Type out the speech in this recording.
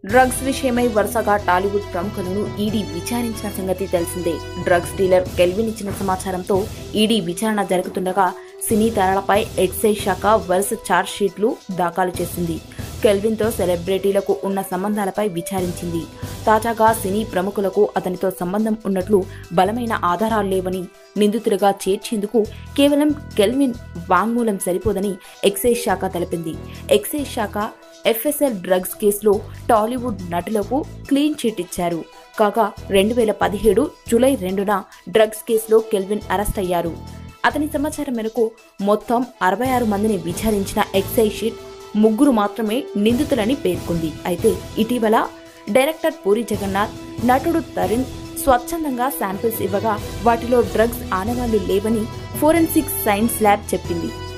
drugs విషయమై వరుసగా Tollywood ప్రముఖులను ED విచారించిన సంగతి తెలిసిందే డ్రగ్స్ డీలర్ కెల్విన్ ఇచ్చిన సమాచారంతో ఈడీ విచారణ జరుగుతుండగా సినీ తారలపై ఎక్సైజ్ శాఖ వరుస ఛార్జ్ షీట్లు దాఖలు చేసింది కెల్విన్తో సెలబ్రిటీలకు ఉన్న సంబంధాలపై విచారించింది తాజాగా సినీ ప్రముఖులకు అతనితో సంబంధం ఉన్నట్లు బలమైన ఆధారాలు లేవని నిందితులుగా చేర్చేందుకు కేవలం కెల్విన్ వాంగ్మూలం సరిపోదని ఎక్సైజ్ శాఖ తెలిపింది ఎక్సైజ్ శాఖ ఎఫ్ఎస్ఎల్ డ్రగ్స్ కేసులో టాలీవుడ్ నటులకు క్లీన్ చిట్ ఇచ్చారు కాగా రెండు వేల పదిహేడు జూలై రెండున డ్రగ్స్ కేసులో కెల్విన్ అరెస్ట్ అయ్యారు అతని సమాచారం మేరకు మొత్తం అరవై ఆరు మందిని విచారించిన ఎక్సైజ్ షీట్ ముగ్గురు మాత్రమే నిందితులని పేర్కొంది అయితే ఇటీవల డైరెక్టర్ పూరి జగన్నాథ్ నటుడు తరుణ్ స్వచ్ఛందంగా శాంపిల్స్ ఇవ్వగా వాటిలో డ్రగ్స్ ఆనవాళ్లు లేవని ఫోరెన్సిక్ సైన్స్ ల్యాబ్ చెప్పింది